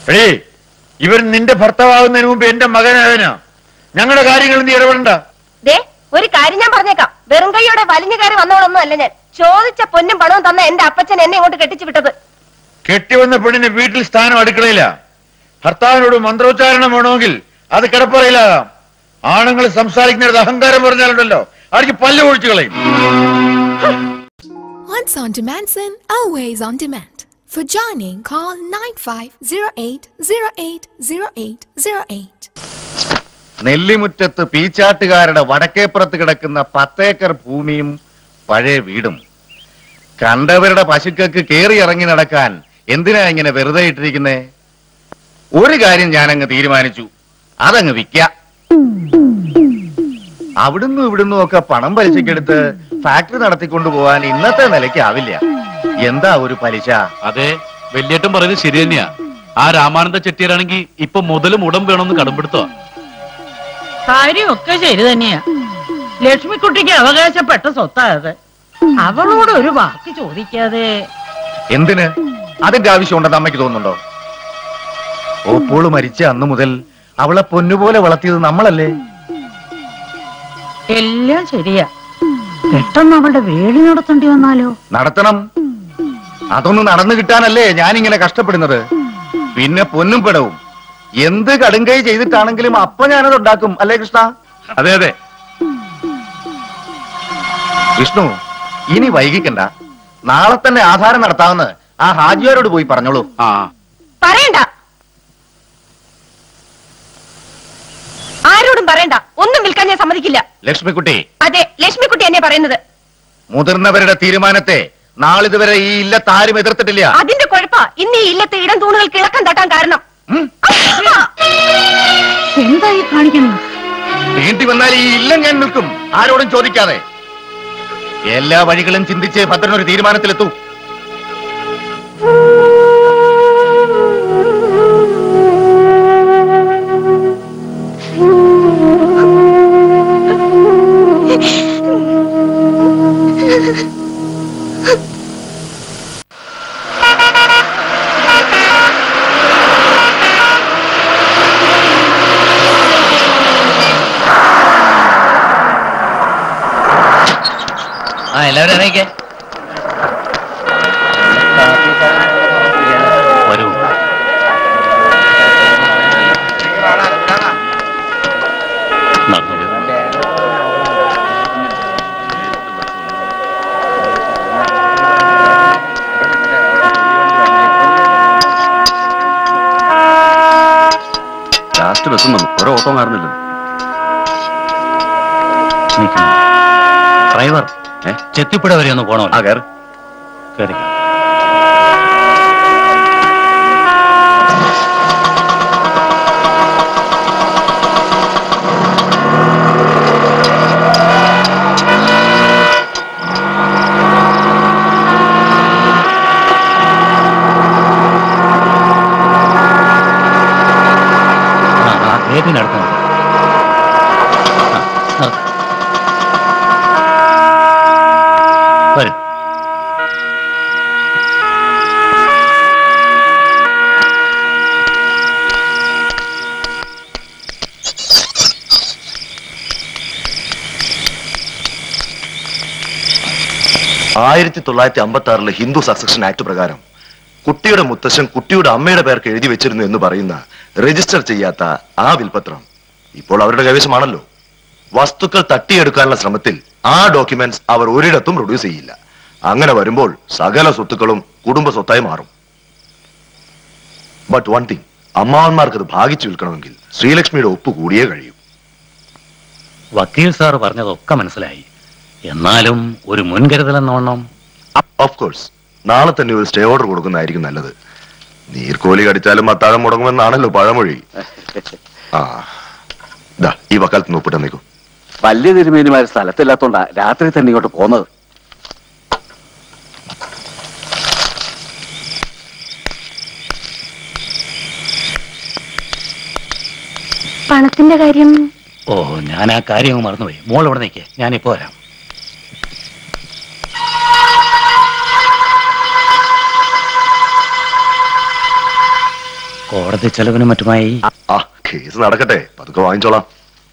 എടേ ഇവൻ നിന്റെ ഭർത്താവാകുന്നതിന് മുമ്പ് എന്റെ മകനായവനാ ഞങ്ങളുടെ കാര്യങ്ങൾ നീ ഇടപെടണ്ട ദേ ഒരു കാര്യം ഞാൻ പറഞ്ഞേക്കാം വെറും കൈയോടെ വലിഞ്ഞു കയറി വന്നവളൊന്നും അല്ല ഞാൻ ചോദിച്ച പൊന്നും പണവും തന്ന എന്റെ അപ്പച്ചൻ എന്നെ ഇങ്ങോട്ട് കെട്ടിച്ചു വിട്ടത് കെട്ടിവന്ന പെണ്ണിന് വീട്ടിൽ സ്ഥാനം അടുക്കളയില്ല ഭർത്താവിനോട് മന്ത്രോച്ചാരണം വേണമെങ്കിൽ അത് കിടപ്പറയിലാകാം ആണുങ്ങൾ സംസാരിക്കുന്നിടത്ത് അഹങ്കാരം പറഞ്ഞാലുണ്ടല്ലോ അടിക്ക് പല്ല് ഒഴിച്ചു കളയും Once on demand sin, always on demand. For joining, call 9508080808. നെല്ലിമുറ്റത്ത് പീച്ചാട്ടുകാരുടെ വടക്കേപ്പുറത്ത് കിടക്കുന്ന പത്തേക്കർ ഭൂമിയും പഴയ വീടും കണ്ടവരുടെ പശുക്കൾക്ക് കേറി ഇറങ്ങി നടക്കാൻ എന്തിനാ ഇങ്ങനെ വെറുതെ ഇട്ടിരിക്കുന്നേ ഒരു കാര്യം ഞാനങ്ങ് തീരുമാനിച്ചു അതങ്ങ് വിൽക്ക അവിടുന്ന് ഇവിടുന്നും ഒക്കെ പണം പലിശക്കെടുത്ത് ഫാക്ടറി നടത്തിക്കൊണ്ടു പോവാൻ ഇന്നത്തെ നിലയ്ക്ക് ആവില്ല എന്താ ഒരു പലിശ അതെ വല്യേട്ടൻ പറയുന്നത് ശരി തന്നെയാ ആ രാമാനന്ദ ചെട്ടിയാരാണെങ്കിൽ ഇപ്പൊ മുതലും ഉടം വേണമെന്ന് കടമ്പെടുത്തോ കാര്യമൊക്കെ ശരി തന്നെയാ ലക്ഷ്മിക്കുട്ടിക്ക് അവകാശപ്പെട്ട സ്വത്തായത് അവളോട് ഒരു വാക്ക് ചോദിക്കാതെ എന്തിന് അതിന്റെ ആവശ്യമുണ്ടെന്ന് അമ്മയ്ക്ക് തോന്നുന്നുണ്ടോ ഓപ്പോള് മരിച്ച അന്നു മുതൽ അവളെ പൊന്നുപോലെ വളർത്തിയത് നമ്മളല്ലേ എല്ലാം ശരിയാ പെട്ടെന്ന് അവളുടെ വേളി നടത്തേണ്ടി വന്നാലോ നടത്തണം അതൊന്നും നടന്നു കിട്ടാനല്ലേ ഞാനിങ്ങനെ കഷ്ടപ്പെടുന്നത് പിന്നെ പൊന്നും പെടവും എന്ത് കടുങ്കൈ ചെയ്തിട്ടാണെങ്കിലും അപ്പൊ ഞാനത് ഉണ്ടാക്കും അല്ലേ കൃഷ്ണ അതെ അതെ വിഷ്ണു ഇനി വൈകിക്കണ്ട നാളെ തന്നെ ആധാരം നടത്താമെന്ന് ആ ഹാജിയാരോട് പോയി പറഞ്ഞോളൂ ആ പറയണ്ട ആരോടും പറയണ്ട ഒന്നും വിൽക്കാൻ ഞാൻ സമ്മതിക്കില്ല ലക്ഷ്മിക്കുട്ടി അതെ ലക്ഷ്മിക്കുട്ടി എന്നെ പറയുന്നത് മുതിർന്നവരുടെ തീരുമാനത്തെ നാളിതുവരെ ഈ ഇല്ലത്താരും എതിർത്തിട്ടില്ല അതിന്റെ കുഴപ്പ ഇന്ന് ഈ ഇല്ലത്തെ ഇടം തൂണുകൾക്ക് ഇളക്കം തട്ടാൻ കാരണം ഉം. എന്തായി കാണിക്കണം വേണ്ടി വന്നാൽ ഈ ഇല്ലം ഞാൻ നിൽക്കും ആരോടും ചോദിക്കാതെ എല്ലാ വഴികളും ചിന്തിച്ച് ഭദ്രൻ ഒരു തീരുമാനത്തിലെത്തൂ ആ എല്ലാവരും ഇറങ്ങിക്കേ വരൂ നടന്നു ലാസ്റ്റ് ബസ്സും വന്നു ഓരോ ഓട്ടോ മാറുന്നില്ല ഡ്രൈവർ ചെത്തിപ്പുഴ വരെ ഒന്ന് പോണോ ആ കയറ് കയറി ആ, ആ ഗേറ്റിനടുത്ത് നിർത്ത്. ആ, നിർത്ത്. വരൂ ആയിരത്തി തൊള്ളായിരത്തി അമ്പത്തി ആറിലെ ഹിന്ദു സക്സഷൻ ആക്ട് പ്രകാരം കുട്ടിയുടെ മുത്തശ്ശൻ കുട്ടിയുടെ അമ്മയുടെ പേർക്ക് എഴുതി വെച്ചിരുന്നു എന്ന് പറയുന്ന രജിസ്റ്റർ ചെയ്യാത്ത ആ വിൽപത്രം ഇപ്പോൾ അവരുടെ കൈവശമാണല്ലോ വസ്തുക്കൾ തട്ടിയെടുക്കാനുള്ള ശ്രമത്തിൽ ആ ഡോക്യുമെന്റ്സ് അവർ ഒരിടത്തും പ്രൊഡ്യൂസ് ചെയ്യില്ല അങ്ങനെ വരുമ്പോൾ സകല സ്വത്തുക്കളും കുടുംബ സ്വത്തായി മാറും ബട്ട് വൺ തിങ് അമ്മാവന്മാർക്ക് അത് ഭാഗിച്ചു വിൽക്കണമെങ്കിൽ ശ്രീലക്ഷ്മിയുടെ ഒപ്പ് കൂടിയേ കഴിയൂ വക്കീൽ സാർ പറഞ്ഞതൊക്കെ മനസ്സിലായി എന്നാലും ഒരു മുൻകരുതൽ എന്നോണം ഓഫ് കോഴ്സ് നാളെ തന്നെ ഒരു സ്റ്റേ ഓർഡർ കൊടുക്കുന്നതായിരിക്കും നല്ലത് നീർക്കോലി കടിച്ചാലും അത്താഴം മുടങ്ങുമെന്നാണല്ലോ പഴമൊഴി ആ ദാ ഈ വക്കാലത്ത് നോപ്പിട്ട് നിൽക്കും വലിയ തിരുമേനിമാര് സ്ഥലത്തില്ലാത്തോണ്ടാ രാത്രി തന്നെ ഇങ്ങോട്ട് പോന്നത് പണത്തിന്റെ കാര്യം ഓ ഞാൻ ആ കാര്യം അങ്ങ് മറന്നുപോയി മോൾ ഇവിടെ നിൽക്കേ ഞാനിപ്പോ വരാം കോടതി ചെലവിനും മറ്റുമായി ആ കേസ് നടക്കട്ടെ പതുക്കെ വാങ്ങിച്ചോളാം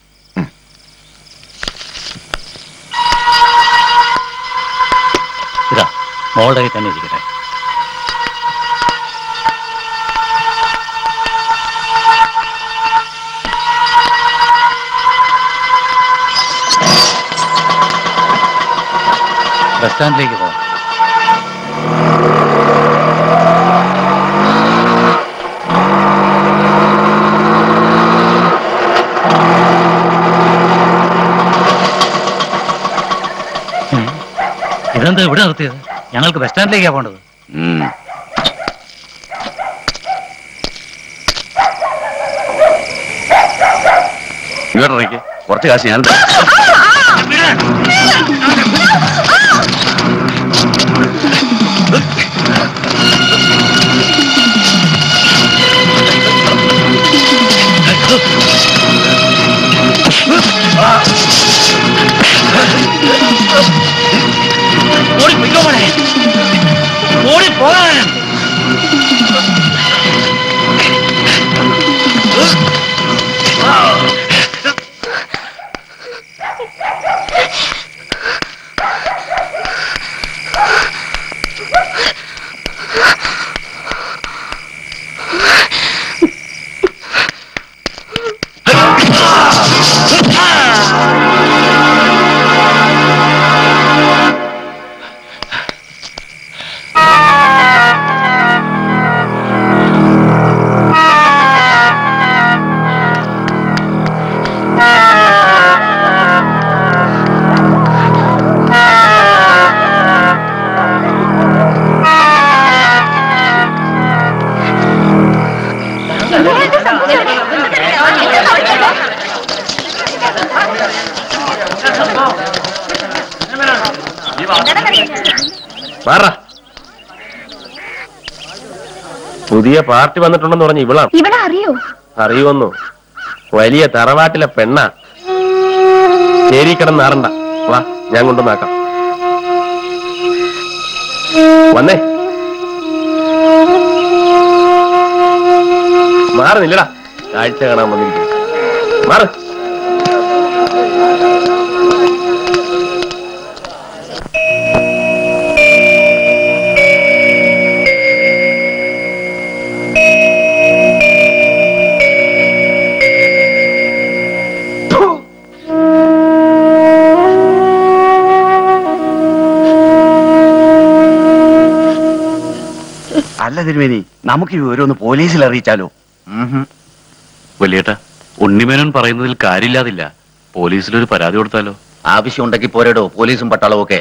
ഇതാ മോളുടെ കയ്യിൽ തന്നെ ഇരിക്കട്ടെ ബസ് സ്റ്റാൻഡിലേക്ക് പോകാം ഇതെന്താ ഇവിടെ നിർത്തിയത് ഞങ്ങൾക്ക് ബസ് സ്റ്റാൻഡിലേക്കാ പോകേണ്ടത് ഇങ്ങോട്ടിറങ്ങി കുറച്ച് കാശ് ഞാൻ ഓടി പോയിക്കോ മോനെ ഓടി പോകാൻ പുതിയ പാർട്ടി വന്നിട്ടുണ്ടെന്ന് പറഞ്ഞ് ഇവളാണ് ഇവിടെ അറിയോ അറിയുമെന്നു വലിയ തറവാട്ടിലെ പെണ്ണ ചേരി കിടന്ന് നാറണ്ട വാ ഞാൻ കൊണ്ടുവന്നാക്കാം വന്നേ മാറുന്നില്ലടാ കാഴ്ച കാണാൻ വന്നിരിക്കുന്നു മാറ് അല്ല തിരുമേനി നമുക്ക് ഈ വിവരം ഒന്ന് പോലീസിൽ അറിയിച്ചാലോ വലിയേട്ട ഉണ്ണിമേനോൻ പറയുന്നതിൽ കാര്യമില്ലാതില്ല പോലീസിലൊരു പരാതി കൊടുത്താലോ ആവശ്യമുണ്ടെങ്കിൽ പോരടോ പോലീസും പട്ടാളവും ഒക്കെ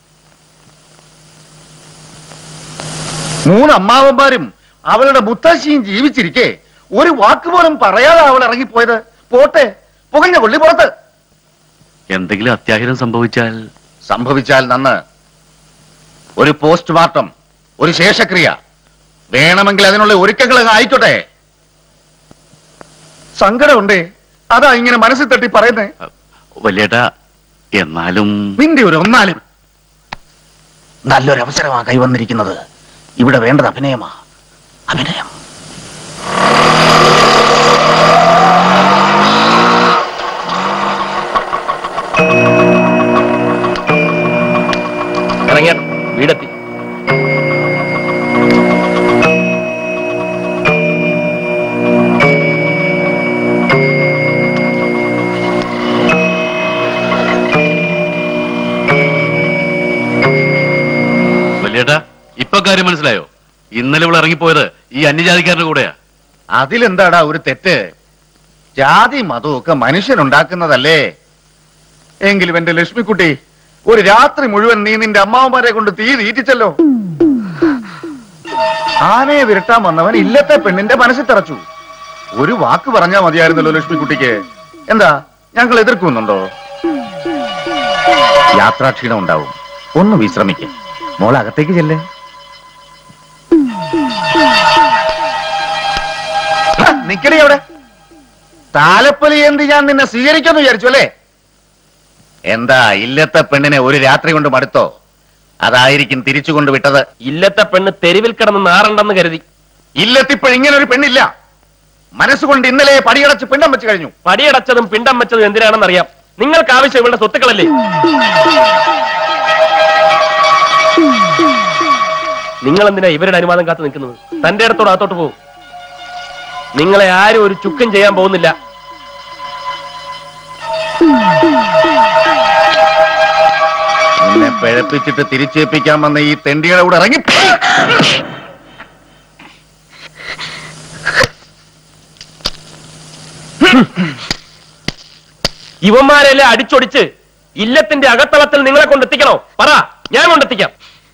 മൂന്ന് അമ്മാവന്മാരും അവളുടെ മുത്തശ്ശിയും ജീവിച്ചിരിക്കെ ഒരു വാക്ക് പോലും പറയാതെ അവൾ ഇറങ്ങിപ്പോയത് പോട്ടെ പുകഞ്ഞ കൊള്ളി പുറത്ത് എന്തെങ്കിലും അത്യാഹിതം സംഭവിച്ചാൽ സംഭവിച്ചാൽ നന്ന് ഒരു പോസ്റ്റ്മോർട്ടം ഒരു ശേഷക്രിയ വേണമെങ്കിൽ അതിനുള്ള ഒരുക്കങ്ങൾ അങ്ങ് ആയിക്കോട്ടെ സങ്കടമുണ്ടേ അതാ ഇങ്ങനെ മനസ്സിൽ തട്ടി പറയുന്നേ വലിയേട്ട എന്നാലും നിന്റെ ഒരു ഒന്നാലും നല്ലൊരു അവസരമാ കൈവന്നിരിക്കുന്നത് ഇവിടെ വേണ്ടത് അഭിനയമാ അഭിനയം ഇറങ്ങിയ വീടെത്തി വലിയേട്ട ഇപ്പൊ കാര്യം മനസ്സിലായോ ഇന്നലെ ഇവിടെ ഇറങ്ങിപ്പോയത് ഈ അന്യജാതിക്കാരന്റെ കൂടെയാ അതിലെന്താടാ ഒരു തെറ്റ് ജാതി മതവും ഒക്കെ മനുഷ്യനുണ്ടാക്കുന്നതല്ലേ എങ്കിലും എന്റെ ലക്ഷ്മിക്കുട്ടി ഒരു രാത്രി മുഴുവൻ നീ നിന്റെ അമ്മാവന്മാരെ കൊണ്ട് തീ തീറ്റിച്ചല്ലോ ആനയെ വിരട്ടാൻ വന്നവൻ ഇല്ലത്തെ പെണ്ണിന്റെ മനസ്സിൽ തറച്ചു ഒരു വാക്ക് പറഞ്ഞാ മതിയായിരുന്നല്ലോ ലക്ഷ്മിക്കുട്ടിക്ക് എന്താ ഞങ്ങൾ എതിർക്കുന്നുണ്ടോ യാത്രാക്ഷീണം ഉണ്ടാവും ഒന്ന് വിശ്രമിക്ക മോൾ അകത്തേക്ക് ചെല്ലേ നിക്കടി അവിടെ താലപ്പൊലി എന്ത് ഞാൻ നിന്നെ സ്വീകരിക്കാന്ന് വിചാരിച്ചു അല്ലേ എന്താ ഇല്ലത്തെ പെണ്ണിനെ ഒരു രാത്രി കൊണ്ട് മടുത്തോ അതായിരിക്കും തിരിച്ചു കൊണ്ട് വിട്ടത് ഇല്ലത്തെ പെണ്ണ് തെരുവിൽ കിടന്ന് നാറണ്ടെന്ന് കരുതി ഇല്ലത്തിപ്പോൾ ഇങ്ങനെ ഒരു പെണ്ണില്ല മനസ്സുകൊണ്ട് ഇന്നലെ പടിയടച്ച് പിണ്ടം വെച്ച് കഴിഞ്ഞു പടിയടച്ചതും പിണ്ടം വെച്ചതും എന്തിനാണെന്ന് അറിയാം നിങ്ങൾക്ക് ആവശ്യം ഇവളുടെ സ്വത്തുക്കളല്ലേ നിങ്ങൾ എന്തിനാ ഇവരുടെ അനുവാദം കാത്തു നിൽക്കുന്നത് തന്റെ അടുത്തോട് അകത്തോട്ട് പോകും നിങ്ങളെ ആരും ഒരു ചുക്കും ചെയ്യാൻ പോകുന്നില്ല എന്നെ പിഴപ്പിച്ചിട്ട് തിരിച്ചേൽപ്പിക്കാൻ വന്ന ഈ തെണ്ടിയുടെ കൂടെ ഇറങ്ങി ഇവന്മാരെല്ലാം അടിച്ചൊടിച്ച് ഇല്ലത്തിന്റെ അകത്തളത്തിൽ നിങ്ങളെ കൊണ്ടെത്തിക്കണോ പറ ഞാൻ കൊണ്ടെത്തിക്കാം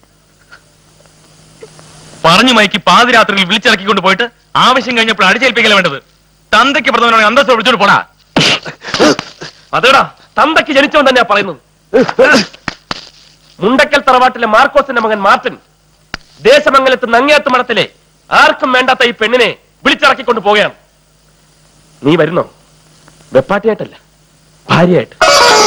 പറഞ്ഞു മയക്കി പാതിരാത്രിയിൽ വിളിച്ചിറക്കിക്കൊണ്ട് പോയിട്ട് ആവശ്യം കഴിഞ്ഞപ്പോൾ അടിച്ചേൽപ്പിക്കല വേണ്ടത് തന്തയ്ക്ക് പ്രഥമനാണ് അന്തസ്സോ വിളിച്ചോട് പോടാ അതേടാ തന്തയ്ക്ക് ജനിച്ചവൻ തന്നെയാ പറയുന്നത് മുണ്ടക്കൽ തറവാട്ടിലെ മാർക്കോസിന്റെ മകൻ മാർട്ടിൻ ദേശമംഗലത്ത് നങ്ങിയാത്ത് മഠത്തിലെ ആർക്കും വേണ്ടാത്ത ഈ പെണ്ണിനെ വിളിച്ചിറക്കിക്കൊണ്ട് പോവുകയാണ് നീ വരുന്നോ വെപ്പാട്ടിയായിട്ടല്ല ഭാര്യയായിട്ട്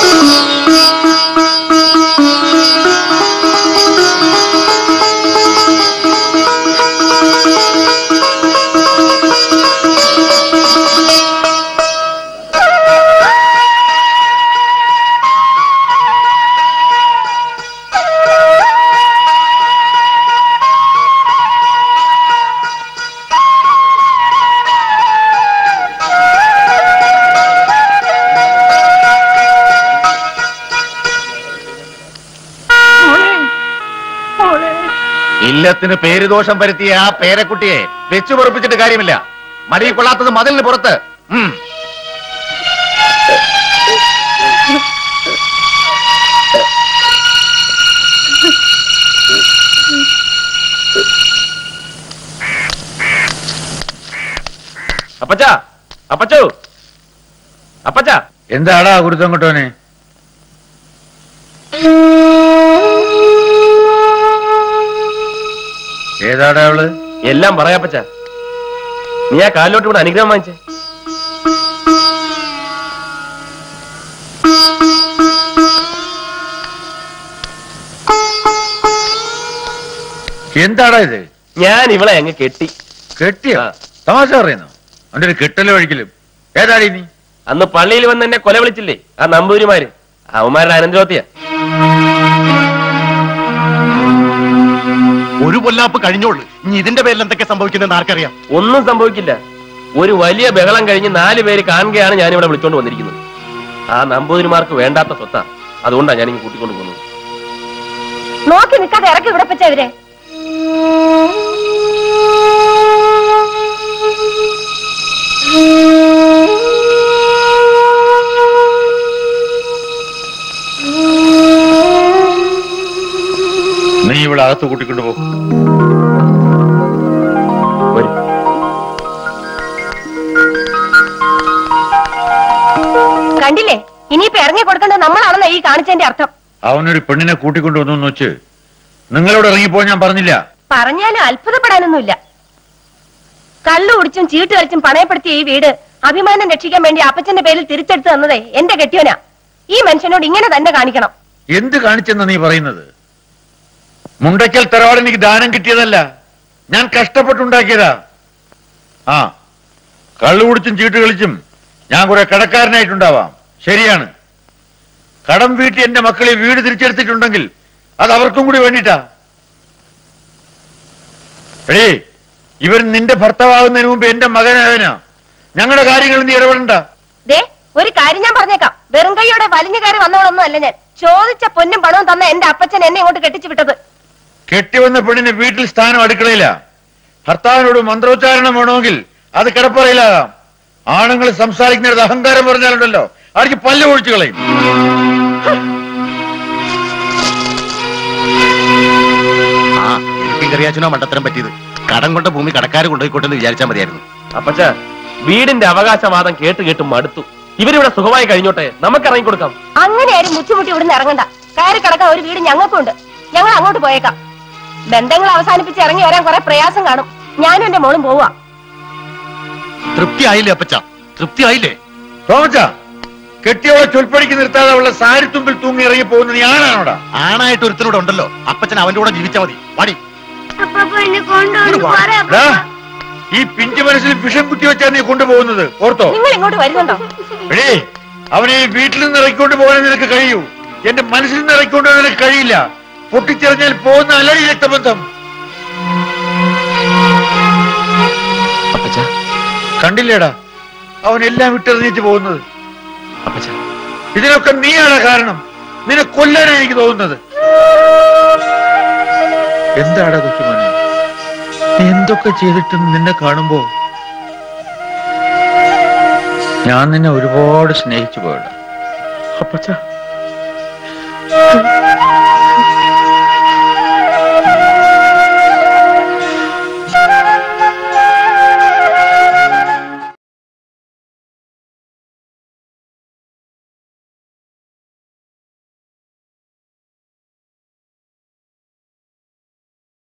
ഇല്ലത്തിന് പേരുദോഷം വരുത്തിയ ആ പേരക്കുട്ടിയെ വെച്ചു പൊറപ്പിച്ചിട്ട് കാര്യമില്ല മടിയിൽ കൊള്ളാത്തത് മതിലിന് പുറത്ത് ഉം. അപ്പച്ചാ അപ്പച്ചോ അപ്പച്ചാ എന്താടാ ഗുരുത്തം കൊട്ടോനെ ഏതാടാ അവള് എല്ലാം പറയാപ്പച്ചാ നീ ആ കാലിലോട്ട് കൂടെ അനുഗ്രഹം വാങ്ങിച്ചേ എന്താടാ ഇത് ഞാൻ ഇവളെ അങ്ങ് കെട്ടി കെട്ടിയോ ആ. തമാശ പറയുന്നു അവന്റെ ഒരു കെട്ടലും ഒഴിക്കലും ഏതാടി നീ അന്ന് പള്ളിയിൽ വന്ന് എന്നെ കൊല വിളിച്ചില്ലേ ആ നമ്പൂരിമാര് അവന്മാരുടെ അനന്തരോത്തിയ ഒരു പൊല്ലാപ്പ് കഴിഞ്ഞോളൂ ഇനി ഇതിന്റെ പേരിൽ എന്തൊക്കെ സംഭവിക്കുന്നത് ആർക്കറിയാം ഒന്നും സംഭവിക്കില്ല ഒരു വലിയ ബഹളം കഴിഞ്ഞ് നാല് പേര് കാണുകയാണ് ഞാൻ ഇവിടെ വിളിച്ചോണ്ട് വന്നിരിക്കുന്നത് ആ നമ്പൂതിരിമാർക്ക് വേണ്ടാത്ത സ്വത്താ അതുകൊണ്ടാണ് ഞാൻ ഇങ്ങ് കൂട്ടിക്കൊണ്ട് പോകുന്നത് നോക്കി നിൽക്കാതെ ഇറക്കി വിടപ്പിച്ചവരെ നീ ഇവിടെ അകത്ത് കൂട്ടിക്കൊണ്ട് പോകും വരും കണ്ടില്ലേ ഇനിയിപ്പോ ഇറങ്ങി കൊടുക്കേണ്ടത് നമ്മളാണെന്ന ഈ കാണിച്ചതിന്റെ അർത്ഥം അവനൊരു പെണ്ണിനെ കൂട്ടിക്കൊണ്ടു വന്നു വെച്ച് നിങ്ങളോട് ഇറങ്ങിപ്പോ ഞാൻ പറഞ്ഞില്ല പറഞ്ഞാലും അത്ഭുതപ്പെടാനൊന്നുമില്ല കള്ളു കുടിച്ചും ചീട്ട് കളിച്ചും പണയപ്പെടുത്തിയ ഈ വീട് അഭിമാനം രക്ഷിക്കാൻ വേണ്ടി അപ്പച്ചന്റെ പേരിൽ തിരിച്ചെടുത്ത് തന്നതേ എന്റെ കെട്ടിയോനാ ഈ മനുഷ്യനോട് ഇങ്ങനെ തന്നെ കാണിക്കണം എന്ത് കാണിച്ചെന്ന നീ പറയുന്നത് മുണ്ടയ്ക്കൽ തറവാട് എനിക്ക് ദാനം കിട്ടിയതല്ല ഞാൻ കഷ്ടപ്പെട്ടുണ്ടാക്കിയതാ ആ കള്ളു കുടിച്ചും ചീട്ട് കളിച്ചും ഞാൻ കുറെ കടക്കാരനായിട്ടുണ്ടാവാം ശരിയാണ് കടം വീട്ടി എന്റെ മക്കളെ വീട് തിരിച്ചെടുത്തിട്ടുണ്ടെങ്കിൽ അത് അവർക്കും കൂടി വേണ്ടിട്ടാ എടേ ഇവൻ നിന്റെ ഭർത്താവാകുന്നതിന് മുമ്പ് എന്റെ മകനായവനാ ഞങ്ങളുടെ കാര്യങ്ങളിൽ നീ ഇടപെടണ്ട ദേ ഒരു കാര്യം ഞാൻ പറഞ്ഞേക്കാം വെറും കൈയോടെ വലിഞ്ഞു കയറി വന്നവളൊന്നും അല്ല ഞാൻ ചോദിച്ച പൊന്നും പണവും തന്ന എന്റെ അപ്പച്ചൻ എന്നെ ഇങ്ങോട്ട് കെട്ടിച്ചു വിട്ടത് കെട്ടിവന്ന പെണ്ണിന് വീട്ടിൽ സ്ഥാനം അടുക്കളയില്ല ഭർത്താവിനോട് മന്ത്രോച്ചാരണം വേണമെങ്കിൽ അത് കിടപ്പറയിലാകാം ആണുങ്ങൾ സംസാരിക്കുന്നിടത്ത് അഹങ്കാരം പറഞ്ഞാലുണ്ടല്ലോ അവർക്ക് പല്ല് ഒഴിച്ചു കളയും ആ എനിക്ക് കറിയാച്ചനോ മണ്ടത്തരം പറ്റിയത് കടം കൊണ്ട ഭൂമി കടക്കാർ കൊണ്ടുപോയിക്കോട്ടെ എന്ന് വിചാരിച്ചാൽ മതിയായിരുന്നു അപ്പച്ച വീടിന്റെ അവകാശവാദം കേട്ട് കേട്ട് മടുത്തു ഇവരിവിടെ സുഖമായി കഴിഞ്ഞോട്ടെ നമുക്ക് ഇറങ്ങി കൊടുക്കാം അങ്ങനെ ആരും മുച്ചുമുട്ടി ഇവിടുന്ന് ഇറങ്ങണ്ട കയറി കിടക്കാൻ ഒരു വീട് ഞങ്ങൾക്കുണ്ട് ഞങ്ങൾ അങ്ങോട്ട് പോയേക്കാം ബന്ധങ്ങൾ അവസാനിപ്പിച്ച് ഇറങ്ങി വരാൻ കുറെ പ്രയാസം കാണും ഞാനും എന്റെ മോളും പോവാ തൃപ്തി ആയില്ലേ അപ്പച്ച തൃപ്തി ആയില്ലേ തോമച്ച കെട്ടിയോളെ ചൊൽപ്പടിക്ക് നിർത്താതെ അവളുടെ സാരിത്തുമ്പിൽ തൂങ്ങി ഇറങ്ങി പോകുന്ന നീ ആണാണോടാ ആണായിട്ട് ഒരുത്തനോട് ഉണ്ടല്ലോ അപ്പച്ചൻ അവന്റെ കൂടെ ജീവിച്ചാൽ മതി വാടി ഡാ, ഈ പിഞ്ചു മനസ്സിൽ വിഷം കുത്തി വെച്ചാണ് നീ കൊണ്ടുപോകുന്നത് ഓർത്തോ നിങ്ങൾ ഇങ്ങോട്ട് വരുന്നുണ്ടോ എടേ അവനെ ഈ വീട്ടിൽ നിന്ന് ഇറക്കിക്കൊണ്ട് പോകാൻ നിനക്ക് കഴിയൂ എന്റെ മനസ്സിൽ നിന്ന് ഇറക്കിക്കൊണ്ട് പോകാൻ നിനക്ക് കഴിയില്ല പൊട്ടിച്ചെറിഞ്ഞാൽ പോകുന്ന അല്ലടി രക്തബന്ധം അപ്പച്ച കണ്ടില്ലേടാ അവൻ എല്ലാം വിട്ടെറിഞ്ഞിട്ട് പോകുന്നത് അപ്പച്ച ഇതിനൊക്കെ നീയാണ് കാരണം നിന്നെ കൊല്ലാനാണ് എനിക്ക് തോന്നുന്നത് എന്താടാ കുട്ടിമോനെ നീ എന്തൊക്കെ ചെയ്തിട്ടും നിന്നെ കാണുമ്പോ ഞാൻ നിന്നെ ഒരുപാട് സ്നേഹിച്ചു പോയടാ അപ്പച്ച